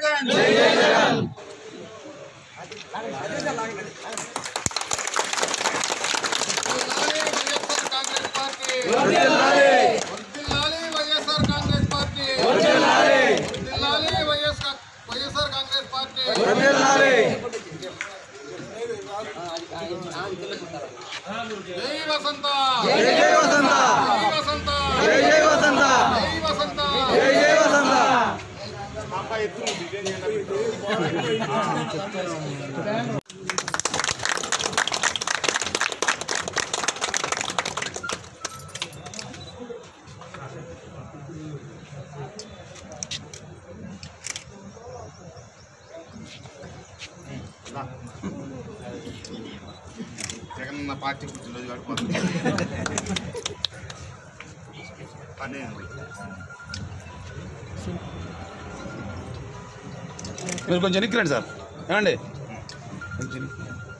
జగన్ జై జై జగన్ కాంగ్రెస్ పార్టీ వర్ధిల్లాలి వర్ధిల్లాలి వైఎస్ఆర్ కాంగ్రెస్ పార్టీ వర్ధిల్లాలి వర్ధిల్లాలి వైఎస్ఆర్ వైఎస్ఆర్ కాంగ్రెస్ పార్టీ వర్ధిల్లాలి జై వసంత జై జై వసంత జై వసంత జై జై వసంత జై వసంత జై జై వసంత జగన్ నా పార్టీ పుట్టినరోజు గడిపోతుంది పని మీరు కొంచెం వెనక్కి రండి సార్ ఏమండి కొంచెం వెనక్కి రండి.